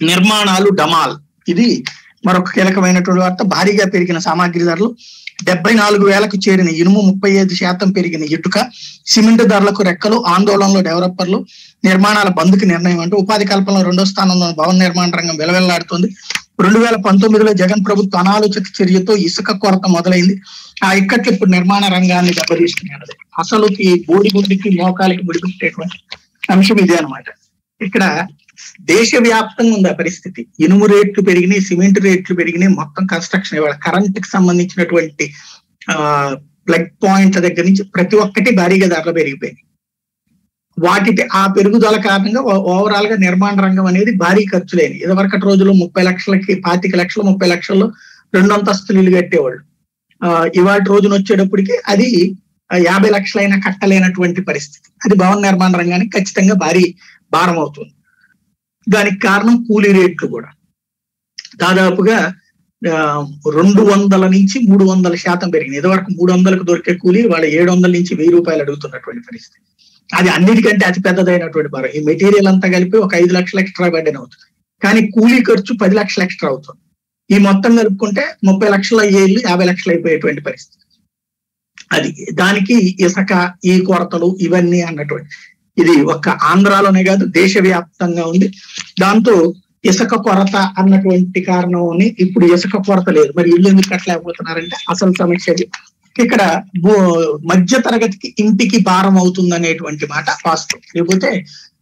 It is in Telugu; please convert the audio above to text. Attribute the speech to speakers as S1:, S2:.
S1: నిర్మాణాలు డమాల్ ఇది మరొక కీలకమైనటువంటి వార్త భారీగా పెరిగిన సామాగ్రి ధరలు డెబ్బై నాలుగు వేలకు చేరిన ఇనుము ముప్పై ఐదు శాతం పెరిగిన ఇటుక సిమెంట్ ధరలకు రెక్కలు ఆందోళనలో డెవలపర్లు నిర్మాణాల బంద్కి నిర్ణయం అంటూ ఉపాధి కల్పనలో రెండో స్థానంలో ఉన్న భవన నిర్మాణ రంగం వెలవెల్లాడుతోంది రెండు వేల పంతొమ్మిదిలో జగన్ ప్రభుత్వ అనాలోచిత చర్యతో ఇసుక కొరత మొదలైంది ఆ ఇక్కట్లు ఇప్పుడు నిర్మాణ రంగాన్ని దెబ్బతీస్తున్నది అసలు ఈ బోడిగుండికి మోకాలికి ముడిపెట్టేటువంటి అంశం ఇదే అనమాట ఇక్కడ దేశవ్యాప్తంగా ఉంది ఆ పరిస్థితి ఇనుము రేట్లు పెరిగినాయి సిమెంట్ రేట్లు పెరిగినాయి మొత్తం కన్స్ట్రక్షన్ ఇవాళ కరెంట్ కి సంబంధించినటువంటి ఆ ప్లగ్ పాయింట్ల దగ్గర నుంచి ప్రతి ఒక్కటి భారీగా ధరలు పెరిగిపోయినాయి వాటి ఆ పెరుగుదల కారణంగా ఓవరాల్ గా నిర్మాణ రంగం అనేది భారీ ఖర్చు లేని ఇదివరకటి రోజుల్లో ముప్పై లక్షలకి పాతిక లక్షలు ముప్పై లక్షల్లో రెండు అంతస్తులు ఇల్లు కట్టేవాళ్ళు ఆ ఇవాటి రోజున వచ్చేటప్పటికి అది యాభై లక్షలైనా కట్టలేనటువంటి పరిస్థితి అది భవన నిర్మాణ రంగానికి ఖచ్చితంగా భారీ భారం అవుతుంది దానికి కారణం కూలీ రేట్లు కూడా దాదాపుగా రెండు వందల నుంచి మూడు వందల శాతం పెరిగింది ఇదివరకు మూడు వందలకు దొరికే కూలీ వాళ్ళ ఏడు వందల నుంచి వెయ్యి రూపాయలు అడుగుతున్నటువంటి పరిస్థితి అది అన్నిటికంటే అతి పెద్దదైనటువంటి భారం ఈ మెటీరియల్ అంతా కలిపి ఒక ఐదు లక్షలు ఎక్స్ట్రా బడ్డెన్ అవుతుంది కానీ కూలీ ఖర్చు పది లక్షలు ఎక్స్ట్రా అవుతుంది ఈ మొత్తం కలుపుకుంటే ముప్పై లక్షల అయ్యేళ్ళు యాభై లక్షలు అయిపోయేటువంటి పరిస్థితి అది దానికి ఇసుక ఈ కొరతలు ఇవన్నీ అన్నటువంటి ఇది ఒక్క ఆంధ్రాలోనే కాదు దేశవ్యాప్తంగా ఉంది దాంతో ఇసుక కొరత అన్నటువంటి కారణం ఇప్పుడు ఇసుక కొరత లేదు మరి ఇల్లు ఎందుకు కట్టలేకపోతున్నారంటే అసలు సమస్య ఇక్కడ మధ్య తరగతికి ఇంటికి భారం అవుతుంది అనేటువంటి మాట వాస్తవం లేకపోతే